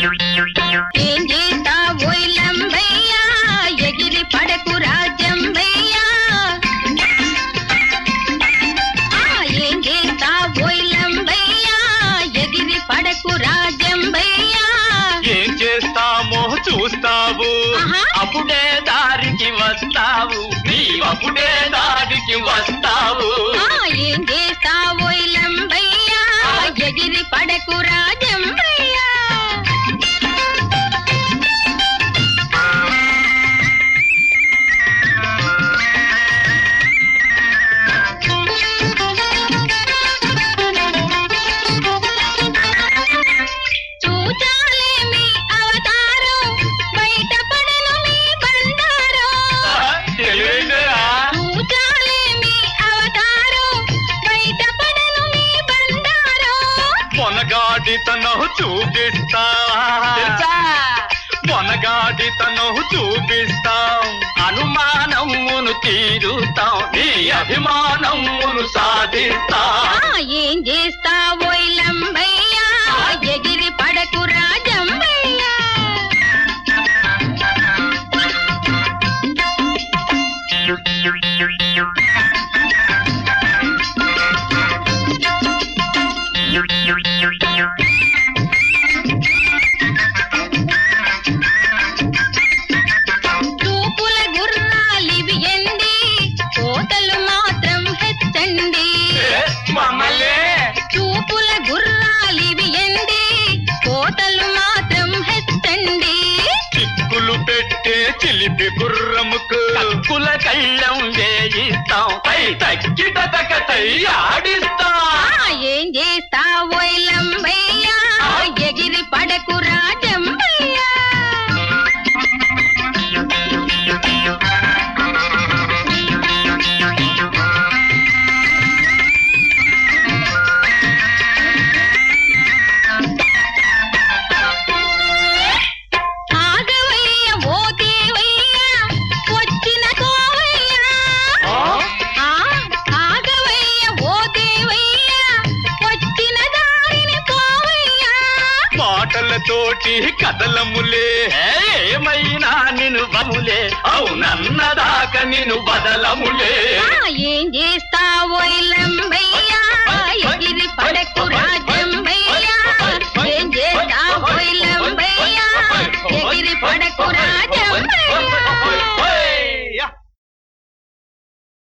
ఏం చేస్తావోయ్ లంబయ్యా ఎగిరి పడకు రాజంబయ్యా ఆ, ఏం చేస్తావోయ్ లంబయ్యా ఎగిరి పడకు రాజంబయ్యా ఏం చేస్తామో చూస్తావు ఆహా. అప్పుడే దారికి వస్తావు నీ అప్పుడే దారికి వస్తావు ఆ, ఏం చేస్తావోయ్ లంబయ్యా ఎగిరి పడకు రాజంబయ్యా చూచాలేమి అవతారం బయటపడను మీ బండారం తెలివైందిరా? చూచాలేమి అవతారం బయటపడను మీ బండారం మొనగాడితనం చూపిస్తా మొనగాడితనం చూపిస్తాం అనుమానమును తీరుతాం నీ అభిమానమును సాధిస్తాం ఆ, ఏం చేస్తావోయ్ లంబయ్యా ఎగిరి పడకు రాజంబయ్యా చూపుల గుర్రాలివి ఎండి కోతలు మాత్రం హెచ్చండి మమ్మల్ని చూపుల గుర్రాలివి ఎండి కోతలు మాత్రం హెచ్చండి చిక్కులు పెట్టే చిలిపి గుర్రముకు కక్కుల కళ్ళం వేయిస్తాం పై తగ్గిట తగతై ఆడిస్తాం ఆ, ఏం చేస్తావోయ్ లంబయ్యా ఎగిరి పడకు రాజంబయ్యా ఆగవయ్య ఓ దేవయ్య వచ్చిన కోవయ్య ఆ? ఆ, ఆగవయ్య ఓ దేవయ్య వచ్చిన దారిని పోవయ్య మాటలతోటి కదలములే ఏమైనా నిన్ను బములే అవునన్నదాక నిన్ను బదలములే ఆ, ఏం చేస్తా